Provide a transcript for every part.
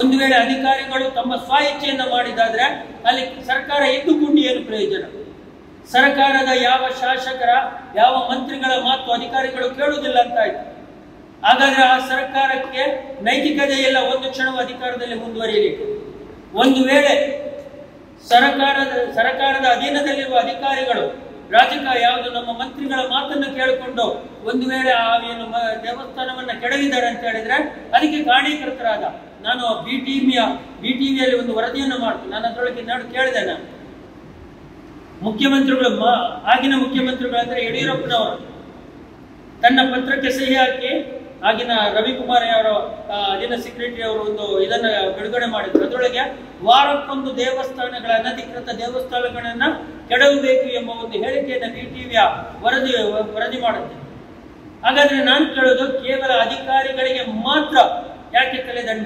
ಒಂದು ವೇಳೆ ಅಧಿಕಾರಿಗಳು ತಮ್ಮ ಸ್ವ ಇಚ್ಛೆಯನ್ನ ಮಾಡಿದಾದ್ರೆ ಅಲ್ಲಿ ಸರ್ಕಾರ ಇದ್ದುಕೊಂಡು ಏನು ಪ್ರಯೋಜನ ಸರ್ಕಾರದ ಯಾವ ಶಾಸಕರ ಯಾವ ಮಂತ್ರಿಗಳ ಮಾತು ಅಧಿಕಾರಿಗಳು ಕೇಳುವುದಿಲ್ಲ ಅಂತ ಆಯ್ತು ಹಾಗಾದ್ರೆ ಆ ಸರ್ಕಾರಕ್ಕೆ ನೈತಿಕತೆ ಇಲ್ಲ ಒಂದು ಕ್ಷಣವೂ ಅಧಿಕಾರದಲ್ಲಿ ಮುಂದುವರಿಯಲಿಕ್ಕೆ ಒಂದು ವೇಳೆ ಸರ್ಕಾರದ ಸರ್ಕಾರದ ಅಧೀನದಲ್ಲಿರುವ ಅಧಿಕಾರಿಗಳು ರಾಜಕೀಯ ಯಾವುದು ನಮ್ಮ ಮಂತ್ರಿಗಳ ಮಾತನ್ನು ಕೇಳಿಕೊಂಡು ಒಂದು ವೇಳೆ ಆ ಏನು ಮ- ದೇವಸ್ಥಾನವನ್ನ ಕೆಡವಿದ್ದಾರೆ ಅಂತ ಹೇಳಿದ್ರೆ ಅದಕ್ಕೆ ಕಾರಣೀಕರ್ತರಾದ ನಾನು ಬಿ ಟಿವಿಯ ಬಿ ಟಿವಿಯಲ್ಲಿ ಒಂದು ವರದಿಯನ್ನು ಮಾಡ್ತೀನಿ ನಾನು ಅದರೊಳಗೆ ನಾನು ಕೇಳಿದೆ ನಾನು ಮುಖ್ಯಮಂತ್ರಿಗಳು ಮ- ಆಗಿನ ಮುಖ್ಯಮಂತ್ರಿಗಳಂದ್ರೆ ಯಡಿಯೂರಪ್ಪನವರು ತನ್ನ ಪತ್ರಕ್ಕೆ ಸಹಿ ಹಾಕಿ ಆಗಿನ ರವಿಕುಮಾರ್ ಅವರ ಆ, ಅಧೀನ ಸೆಕ್ರೆಟರಿ ಅವರು ಒಂದು ಇದನ್ನ ಬಿಡುಗಡೆ ಮಾಡಿದ್ರು ಅದರೊಳಗೆ ವಾರಕ್ಕೊಂದು ದೇವಸ್ಥಾನಗಳ ಅನಧಿಕೃತ ದೇವಸ್ಥಾನಗಳನ್ನ ಕೆಡವಬೇಕು ಎಂಬ ಒಂದು ಹೇಳಿಕೆಯನ್ನ ಬಿ ಟಿವಿಯ ವರದಿ ವರದಿ ಮಾಡುತ್ತೆ ಹಾಗಾದ್ರೆ ನಾನು ಕೇಳೋದು ಕೇವಲ ಅಧಿಕಾರಿಗಳಿಗೆ ಮಾತ್ರ ಯಾಕೆ ತಲೆದಂಡ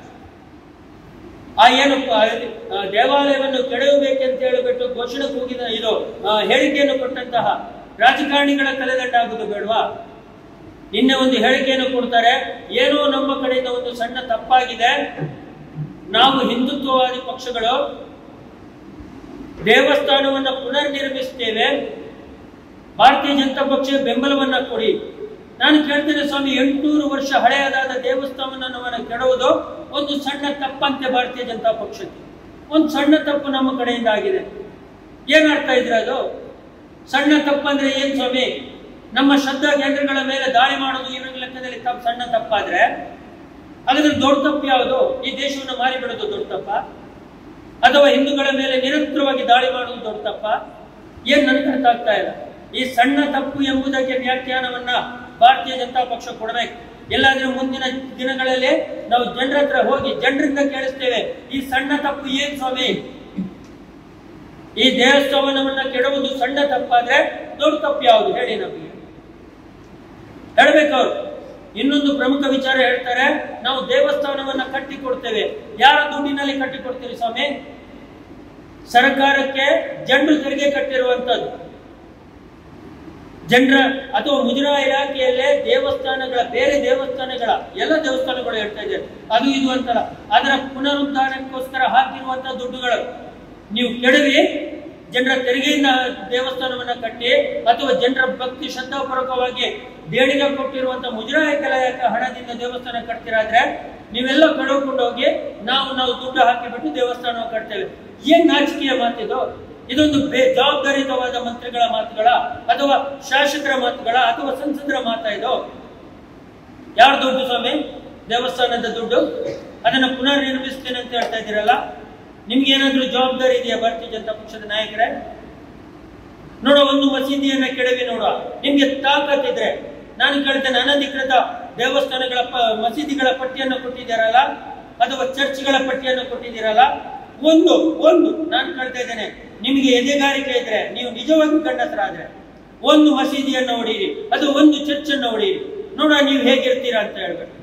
ಆ ಏನು ಆ, ಆ, ದೇವಾಲಯವನ್ನು ಕೆಡವಬೇಕೆಂತ ಹೇಳಿಬಿಟ್ಟು ಘೋಷಣೆ ಕೂಗಿದ ಇದು ಆ, ಹೇಳಿಕೆಯನ್ನು ಕೊಟ್ಟಂತಹ ರಾಜಕಾರಣಿಗಳ ತಲೆದಂಡ ಆಗುವುದು ಬೇಡವಾ ನಿನ್ನೆ ಒಂದು ಹೇಳಿಕೆಯನ್ನು ಕೊಡ್ತಾರೆ ಏನೋ ನಮ್ಮ ಕಡೆಯಿಂದ ಒಂದು ಸಣ್ಣ ತಪ್ಪಾಗಿದೆ ನಾವು ಹಿಂದುತ್ವವಾದಿ ಪಕ್ಷಗಳು ದೇವಸ್ಥಾನವನ್ನ ಪುನರ್ ನಿರ್ಮಿಸ್ತೇವೆ ಭಾರತೀಯ ಜನತಾ ಪಕ್ಷ ಬೆಂಬಲವನ್ನ ಕೊಡಿ ನಾನು ಕೇಳ್ತೇನೆ ಸ್ವಾಮಿ ಎಂಟುನೂರು ವರ್ಷ ಹಳೆಯದಾದ ದೇವಸ್ಥಾನವನ್ನ ಕೆಡುವುದು ಒಂದು ಸಣ್ಣ ತಪ್ಪಂತೆ ಭಾರತೀಯ ಜನತಾ ಪಕ್ಷಕ್ಕೆ ಒಂದು ಸಣ್ಣ ತಪ್ಪು ನಮ್ಮ ಕಡೆಯಿಂದ ಆಗಿದೆ ಏನ್ ಅರ್ಥ ಇದ್ರೆ ಅದು ಸಣ್ಣ ತಪ್ಪಂದ್ರೆ ಏನ್ ಸ್ವಾಮಿ ನಮ್ಮ ಶ್ರದ್ಧಾ ಕೇಂದ್ರಗಳ ಮೇಲೆ ದಾಳಿ ಮಾಡೋದು ಈ ಲೆಕ್ಕದಲ್ಲಿ ತಪ್ಪು ಸಣ್ಣ ತಪ್ಪಾದ್ರೆ ಹಾಗಾದ್ರೆ ದೊಡ್ಡ ತಪ್ಪು ಯಾವುದು ಈ ದೇಶವನ್ನು ಮಾರಿಬಿಡೋದು ದೊಡ್ಡ ತಪ್ಪ ಅಥವಾ ಹಿಂದೂಗಳ ಮೇಲೆ ನಿರಂತರವಾಗಿ ದಾಳಿ ಮಾಡುವುದು ದೊಡ್ಡ ತಪ್ಪ ಏನ್ ನನಗೆ ಅರ್ಥ ಆಗ್ತಾ ಇಲ್ಲ ಈ ಸಣ್ಣ ತಪ್ಪು ಎಂಬುದಕ್ಕೆ ವ್ಯಾಖ್ಯಾನವನ್ನ ಭಾರತೀಯ ಜನತಾ ಪಕ್ಷ ಕೊಡಬೇಕು ಎಲ್ಲಾದ್ರೂ ಮುಂದಿನ ದಿನಗಳಲ್ಲಿ ನಾವು ಜನರ ಹತ್ರ ಹೋಗಿ ಜನರಿಂದ ಕೇಳಿಸ್ತೇವೆ ಈ ಸಣ್ಣ ತಪ್ಪು ಏನ್ ಸ್ವಾಮಿ ಈ ದೇವಸ್ಥಾನವನ್ನ ಕೆಡುವುದು ಸಣ್ಣ ತಪ್ಪಾದ್ರೆ ದೊಡ್ಡ ತಪ್ಪು ಯಾವುದು ಹೇಳಿ ನಮಗೆ ಹೇಳ್ಬೇಕು ಅವ್ರು ಇನ್ನೊಂದು ಪ್ರಮುಖ ವಿಚಾರ ಹೇಳ್ತಾರೆ ನಾವು ದೇವಸ್ಥಾನವನ್ನ ಕಟ್ಟಿ ಕೊಡ್ತೇವೆ ಯಾರ ದುಡ್ಡಿನಲ್ಲಿ ಕಟ್ಟಿ ಕೊಡ್ತೀರಿ ಸ್ವಾಮಿ ಸರ್ಕಾರಕ್ಕೆ ಜನರು ತೆರಿಗೆ ಕಟ್ಟಿರುವಂತದ್ದು ಜನರ ಅಥವಾ ಮುಜರಾಯಿ ಇಲಾಖೆಯಲ್ಲೇ ದೇವಸ್ಥಾನಗಳ ಬೇರೆ ದೇವಸ್ಥಾನಗಳ ಎಲ್ಲ ದೇವಸ್ಥಾನಗಳು ಹೇಳ್ತಾ ಇದ್ದಾರೆ ಅದು ಇದು ಅಂತಲ್ಲ ಅದರ ಪುನರುದ್ಧಾರಕ್ಕೋಸ್ಕರ ಹಾಕಿರುವಂತಹ ದುಡ್ಡುಗಳು ನೀವು ಕೆಡವಿ ಜನರ ತೆರಿಗೆಯಿಂದ ದೇವಸ್ಥಾನವನ್ನ ಕಟ್ಟಿ ಅಥವಾ ಜನರ ಭಕ್ತಿ ಶ್ರದ್ಧಾಪೂರ್ವಕವಾಗಿ ದೇಣಿಗೆ ಕೊಟ್ಟಿರುವಂತಹ ಮುಜರಾಯಿ ಕಲಾಯಕ ಹಣದಿಂದ ದೇವಸ್ಥಾನ ಕಟ್ತಿರಾದ್ರೆ ನೀವೆಲ್ಲ ಕಳೆದುಕೊಂಡು ಹೋಗಿ ನಾವು ನಾವು ದುಡ್ಡು ಹಾಕಿಬಿಟ್ಟು ದೇವಸ್ಥಾನ ಕಟ್ತೇವೆ ಏನ್ ನಾಚಿಕೆಯ ಮಾತಿದು ಇದೊಂದು ಬೇ ಜವಾಬ್ದಾರಿಯುತವಾದ ಮಂತ್ರಿಗಳ ಮಾತುಗಳ ಅಥವಾ ಶಾಸಕರ ಮಾತುಗಳ ಅಥವಾ ಸಂಸದರ ಮಾತಾ ಇದು ಯಾರ ದುಡ್ಡು ಸ್ವಾಮಿ ದೇವಸ್ಥಾನದ ದುಡ್ಡು ಅದನ್ನ ಪುನರ್ ನಿರ್ಮಿಸ್ತೇನೆ ಅಂತ ಹೇಳ್ತಾ ಇದ್ದೀರಲ್ಲ ನಿಮ್ಗೆ ಏನಾದ್ರೂ ಜವಾಬ್ದಾರಿ ಇದೆಯಾ ಭಾರತೀಯ ಜನತಾ ಪಕ್ಷದ ನಾಯಕರೇ ನೋಡೋ ಒಂದು ಮಸೀದಿಯನ್ನ ಕೆಡವಿ ನೋಡುವ ನಿಮ್ಗೆ ತಾಕತ್ತಿದ್ರೆ ನಾನು ಕೇಳ್ತೇನೆ ಅನಧಿಕೃತ ದೇವಸ್ಥಾನಗಳ ಪ- ಮಸೀದಿಗಳ ಪಟ್ಟಿಯನ್ನು ಕೊಟ್ಟಿದ್ದೀರಲ್ಲ ಅಥವಾ ಚರ್ಚ್ಗಳ ಪಟ್ಟಿಯನ್ನು ಕೊಟ್ಟಿದ್ದೀರಲ್ಲ ಒಂದು ಒಂದು ನಾನು ಕೇಳ್ತಾ ಇದ್ದೇನೆ ನಿಮಗೆ ಎದೆಗಾರಿಕೆ ಇದ್ರೆ ನೀವು ನಿಜವಾಗಿ ಗಂಡಸರಾದ್ರೆ ಒಂದು ಮಸೀದಿಯನ್ನು ಹೊಡೀರಿ ಅದು ಒಂದು ಚರ್ಚ್ ಅನ್ನು ಹೊಡೀರಿ ನೋಡ ನೀವು ಹೇಗಿರ್ತೀರಾ ಅಂತ ಹೇಳ್ಬೇಕು